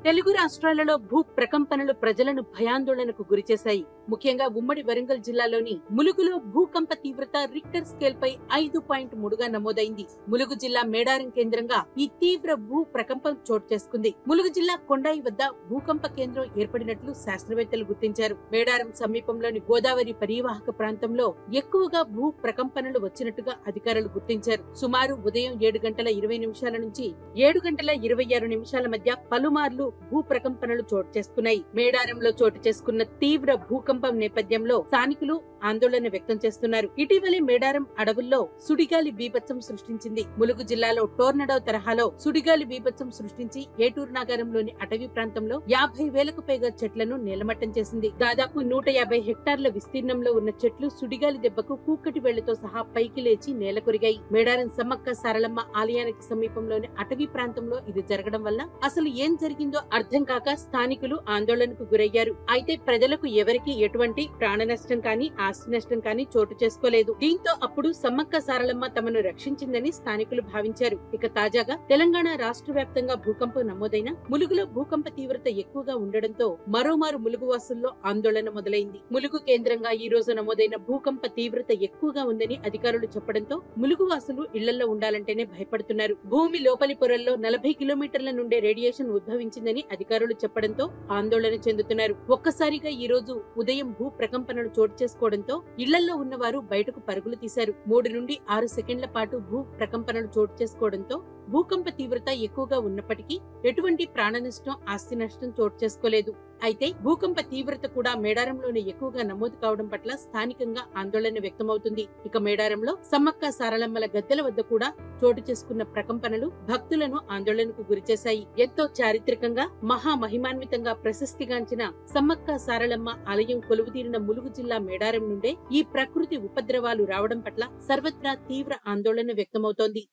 తెలుగు రాష్ట్రాలలో భూ ప్రకంపనలు ప్రజలను భయాందోళనకు గురిచేశాయి ముఖ్యంగా ఉమ్మడి వరంగల్ జిల్లాలోని ములుగులో భూకంప తీవ్రత రిక్టర్ స్కేల్ పై ఐదు పాయింట్ మూడుగా నమోదైంది ములుగు జిల్లా మేడారం కేంద్రంగా ఈ తీవ్ర భూ ప్రకంపం చోటు చేసుకుంది ములుగు జిల్లా కొండాయి వద్ద భూకంప కేంద్రం ఏర్పడినట్లు శాస్త్రవేత్తలు గుర్తించారు మేడారం సమీపంలోని గోదావరి పరివాహక ప్రాంతంలో ఎక్కువగా భూ ప్రకంపనలు వచ్చినట్టుగా అధికారులు గుర్తించారు సుమారు ఉదయం ఏడు గంటల ఇరవై నిమిషాల నుంచి ఏడు గంటల ఇరవై ఆరు నిమిషాల మధ్య పలుమార్లు భూ ప్రకంపనలు చోటు చేసుకున్నాయి మేడారంలో చోటు చేసుకున్న తీవ్ర భూకంపం నేపథ్యంలో స్థానికులు ఆందోళన వ్యక్తం చేస్తున్నారు ఇటీవలే మేడారం అడవుల్లో సుడిగాలి బీభత్సం సృష్టించింది ములుగు జిల్లాలో టోర్నడో తరహాలో సుడిగాలి బీభత్సం సృష్టించి ఏటూరు నగరంలోని అటవీ ప్రాంతంలో యాభై వేలకు పైగా చెట్లను నేలమట్టం చేసింది దాదాపు నూట యాభై హెక్టార్ల విస్తీర్ణంలో ఉన్న చెట్లు సుడిగాలి దెబ్బకు కూకటి వేళ్లతో సహా పైకి లేచి నేల కొరిగాయి మేడారం సమ్మక్క సారలమ్మ ఆలయానికి సమీపంలోని అటవీ ప్రాంతంలో ఇది జరగడం వల్ల అసలు ఏం జరిగిందో అర్థం కాక స్థానికులు ఆందోళనకు గురయ్యారు అయితే ప్రజలకు ఎవరికీ ఎటువంటి ప్రాణ నష్టం కానీ ఆస్తి నష్టం కానీ చోటు చేసుకోలేదు దీంతో అప్పుడు సమ్మక్క సారలమ్మ తమను రక్షించిందని స్థానికులు భావించారు ఇక తాజాగా తెలంగాణ రాష్ట్ర వ్యాప్తంగా భూకంపం నమోదైన ములుగులో భూకంప తీవ్రత ఎక్కువగా ఉండడంతో మరోమారు ములుగు వాసుల్లో ఆందోళన మొదలైంది ములుగు కేంద్రంగా ఈ రోజు నమోదైన భూకంప తీవ్రత ఎక్కువగా ఉందని అధికారులు చెప్పడంతో ములుగు వాసులు ఇళ్లలో ఉండాలంటేనే భయపడుతున్నారు భూమి లోపలి పొరల్లో నలభై కిలోమీటర్ల నుండే రేడియేషన్ ఉద్భవించిందని అధికారులు చెప్పడంతో ఆందోళన చెందుతున్నారు ఒక్కసారిగా ఈ రోజు ఉదయం భూ ప్రకంపనలు చోటు చేసుకోవడంతో ఇళ్లలో ఉన్నవారు బయటకు పరుగులు తీశారు మూడు నుండి ఆరు సెకండ్ల పాటు భూ ప్రకంపనలు చోటు చేసుకోవడంతో భూకంప తీవ్రత ఎక్కువగా ఉన్నప్పటికీ ఎటువంటి ప్రాణ నష్టం ఆస్తి నష్టం చోటు చేసుకోలేదు అయితే భూకంప తీవ్రత కూడా మేడారంలోనే ఎక్కువగా నమోదు కావడం పట్ల స్థానికంగా ఆందోళన వ్యక్తమవుతుంది ఇక మేడారంలో సమ్మక్క సారలమ్మల గద్దెల వద్ద కూడా చోటు చేసుకున్న ప్రకంపనలు భక్తులను ఆందోళనకు గురిచేశాయి ఎంతో చారిత్రకంగా మహా మహిమాన్వితంగా ప్రశస్తిగాంచిన సమ్మక్క సారలమ్మ ఆలయం కొలువుదీరిన ములుగు జిల్లా మేడారం నుండే ఈ ప్రకృతి ఉపద్రవాలు రావడం పట్ల సర్వత్రా తీవ్ర ఆందోళన వ్యక్తమవుతోంది